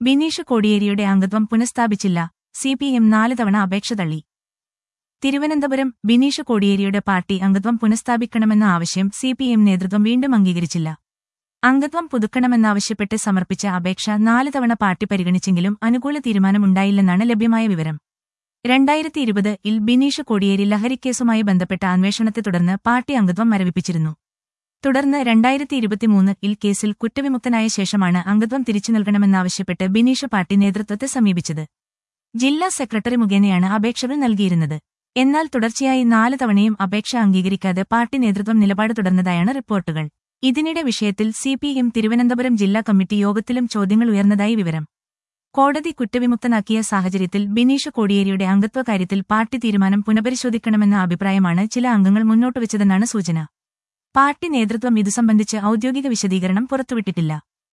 ബിനീഷ് കോടിയേരിയുടെ അംഗത്വം പുനഃസ്ഥാപിച്ചില്ല സിപിഎം നാല് തവണ അപേക്ഷ തള്ളി തിരുവനന്തപുരം ബിനീഷ് കോടിയേരിയുടെ പാർട്ടി അംഗത്വം പുനഃസ്ഥാപിക്കണമെന്ന ആവശ്യം സിപിഎം നേതൃത്വം വീണ്ടും അംഗീകരിച്ചില്ല അംഗത്വം പുതുക്കണമെന്നാവശ്യപ്പെട്ട് സമർപ്പിച്ച അപേക്ഷ നാല് തവണ പാർട്ടി പരിഗണിച്ചെങ്കിലും അനുകൂല തീരുമാനമുണ്ടായില്ലെന്നാണ് ലഭ്യമായ വിവരം രണ്ടായിരത്തി ഇരുപത് ഇൽ ബിനീഷ് കോടിയേരി ലഹരിക്കേസുമായി ബന്ധപ്പെട്ട അന്വേഷണത്തെ തുടർന്ന് പാർട്ടി അംഗത്വം മരവിപ്പിച്ചിരുന്നു തുടർന്ന് രണ്ടായിരത്തി ഇരുപത്തിമൂന്ന് ഇൽ കേസിൽ കുറ്റവിമുക്തനായ ശേഷമാണ് അംഗത്വം തിരിച്ചു നൽകണമെന്നാവശ്യപ്പെട്ട് ബിനീഷ് പാർട്ടി നേതൃത്വത്തെ സമീപിച്ചത് ജില്ലാ സെക്രട്ടറി മുഖേനയാണ് അപേക്ഷകൾ നൽകിയിരുന്നത് എന്നാൽ തുടർച്ചയായി നാല് തവണയും അപേക്ഷ അംഗീകരിക്കാതെ പാർട്ടി നേതൃത്വം നിലപാട് തുടർന്നതായാണ് റിപ്പോർട്ടുകൾ ഇതിനിടെ വിഷയത്തിൽ സിപിഎം തിരുവനന്തപുരം ജില്ലാ കമ്മിറ്റി യോഗത്തിലും ചോദ്യങ്ങൾ ഉയർന്നതായി വിവരം കോടതി കുറ്റവിമുക്തനാക്കിയ സാഹചര്യത്തിൽ ബിനീഷ് കോടിയേരിയുടെ അംഗത്വ കാര്യത്തിൽ പാർട്ടി തീരുമാനം പുനഃപരിശോധിക്കണമെന്ന അഭിപ്രായമാണ് ചില അംഗങ്ങൾ മുന്നോട്ടുവച്ചതെന്നാണ് സൂചന പാർട്ടി നേതൃത്വം ഇതു സംബന്ധിച്ച് ഔദ്യോഗിക വിശദീകരണം പുറത്തുവിട്ടിട്ടില്ല